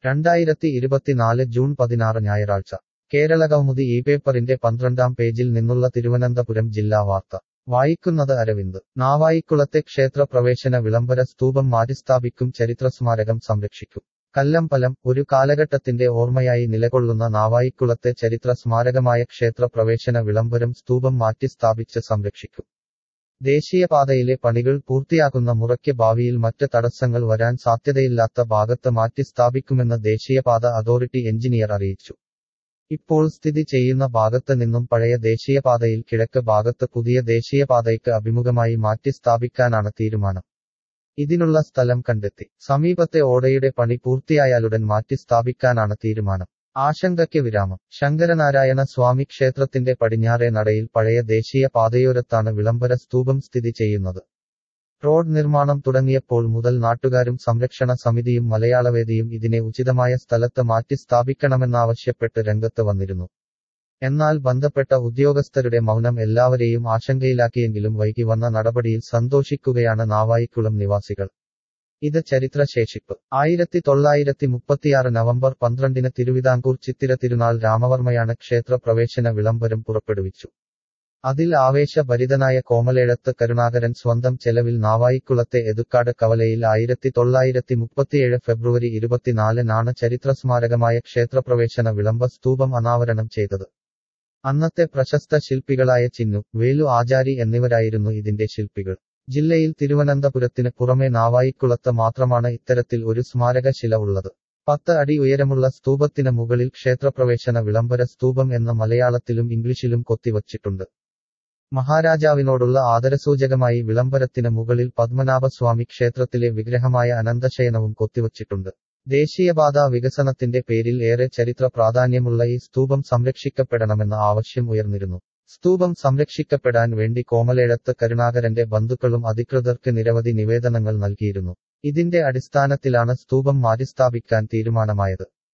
രണ്ടായിരത്തി ഇരുപത്തിനാല് ജൂൺ പതിനാറ് ഞായറാഴ്ച കേരളകൗമുദി ഈ പേപ്പറിന്റെ പന്ത്രണ്ടാം പേജിൽ നിന്നുള്ള തിരുവനന്തപുരം ജില്ലാ വാർത്ത വായിക്കുന്നത് അരവിന്ദ് നാവായിക്കുളത്തെ ക്ഷേത്ര പ്രവേശന വിളംബര സ്തൂപം മാറ്റിസ്ഥാപിക്കും ചരിത്രസ്മാരകം സംരക്ഷിക്കും കല്ലമ്പലം ഒരു കാലഘട്ടത്തിന്റെ ഓർമ്മയായി നിലകൊള്ളുന്ന നാവായിക്കുളത്തെ ചരിത്ര സ്മാരകമായ ക്ഷേത്ര പ്രവേശന വിളംബരം സ്തൂപം മാറ്റി സ്ഥാപിച്ച് സംരക്ഷിക്കും ദേശീയപാതയിലെ പണികൾ പൂർത്തിയാക്കുന്ന മുറയ്ക്ക് ഭാവിയിൽ മറ്റ് തടസ്സങ്ങൾ വരാൻ സാധ്യതയില്ലാത്ത ഭാഗത്ത് മാറ്റി സ്ഥാപിക്കുമെന്ന് ദേശീയപാത അതോറിറ്റി എഞ്ചിനീയർ അറിയിച്ചു ഇപ്പോൾ സ്ഥിതി ചെയ്യുന്ന ഭാഗത്ത് നിന്നും പഴയ ദേശീയപാതയിൽ കിഴക്ക് ഭാഗത്ത് പുതിയ ദേശീയപാതയ്ക്ക് അഭിമുഖമായി മാറ്റി സ്ഥാപിക്കാനാണ് തീരുമാനം ഇതിനുള്ള സ്ഥലം കണ്ടെത്തി സമീപത്തെ ഓടയുടെ പണി പൂർത്തിയായാലുടൻ മാറ്റി സ്ഥാപിക്കാനാണ് തീരുമാനം ആശങ്കയ്ക്ക് വിരാമം ശങ്കരനാരായണ സ്വാമി ക്ഷേത്രത്തിന്റെ പടിഞ്ഞാറേ നടയിൽ പഴയ ദേശീയ പാതയോരത്താണ് വിളംബര സ്തൂപം സ്ഥിതി ചെയ്യുന്നത് റോഡ് നിർമ്മാണം തുടങ്ങിയപ്പോൾ മുതൽ നാട്ടുകാരും സംരക്ഷണ സമിതിയും മലയാളവേദിയും ഇതിനെ ഉചിതമായ സ്ഥലത്ത് മാറ്റി സ്ഥാപിക്കണമെന്നാവശ്യപ്പെട്ട് രംഗത്ത് വന്നിരുന്നു എന്നാൽ ബന്ധപ്പെട്ട ഉദ്യോഗസ്ഥരുടെ മൗനം എല്ലാവരെയും ആശങ്കയിലാക്കിയെങ്കിലും വൈകി വന്ന നടപടിയിൽ സന്തോഷിക്കുകയാണ് നാവായിക്കുളം നിവാസികൾ ഇത് ചരിത്രശേഷിപ്പ് ആയിരത്തി തൊള്ളായിരത്തി മുപ്പത്തിയാറ് നവംബർ പന്ത്രണ്ടിന് തിരുവിതാംകൂർ ചിത്തിര തിരുനാൾ രാമവർമ്മയാണ് ക്ഷേത്ര പ്രവേശന വിളംബരം പുറപ്പെടുവിച്ചു അതിൽ ആവേശഭരിതനായ കോമലേഴത്ത് കരുണാകരൻ സ്വന്തം ചെലവിൽ നാവായിക്കുളത്തെ എതുക്കാട് കവലയിൽ ആയിരത്തി തൊള്ളായിരത്തി മുപ്പത്തിയേഴ് ഫെബ്രുവരി ഇരുപത്തിനാലിനാണ് ചരിത്രസ്മാരകമായ ക്ഷേത്രപ്രവേശന വിളംബ സ്തൂപം അനാവരണം ചെയ്തത് അന്നത്തെ പ്രശസ്ത ശില്പികളായ ചിന്നു വേലു ആചാരി എന്നിവരായിരുന്നു ഇതിന്റെ ശില്പികൾ ജില്ലയിൽ തിരുവനന്തപുരത്തിന് പുറമെ നാവായിക്കുളത്ത് മാത്രമാണ് ഇത്തരത്തിൽ ഒരു സ്മാരകശില ഉള്ളത് പത്ത് അടി ഉയരമുള്ള സ്തൂപത്തിന് മുകളിൽ ക്ഷേത്രപ്രവേശന വിളംബര സ്തൂപം എന്ന മലയാളത്തിലും ഇംഗ്ലീഷിലും കൊത്തിവച്ചിട്ടുണ്ട് മഹാരാജാവിനോടുള്ള ആദരസൂചകമായി വിളംബരത്തിന് മുകളിൽ പത്മനാഭസ്വാമി ക്ഷേത്രത്തിലെ വിഗ്രഹമായ അനന്തശയനവും കൊത്തിവച്ചിട്ടുണ്ട് ദേശീയപാത വികസനത്തിന്റെ പേരിൽ ഏറെ ചരിത്ര പ്രാധാന്യമുള്ള ഈ സ്തൂപം സംരക്ഷിക്കപ്പെടണമെന്ന ആവശ്യം ഉയർന്നിരുന്നു സ്തൂപം സംരക്ഷിക്കപ്പെടാൻ വേണ്ടി കോമലേഴത്ത് കരുണാകരന്റെ ബന്ധുക്കളും അധികൃതർക്ക് നിരവധി നിവേദനങ്ങൾ നൽകിയിരുന്നു ഇതിന്റെ അടിസ്ഥാനത്തിലാണ് സ്തൂപം മാറ്റിസ്ഥാപിക്കാൻ തീരുമാനമായത്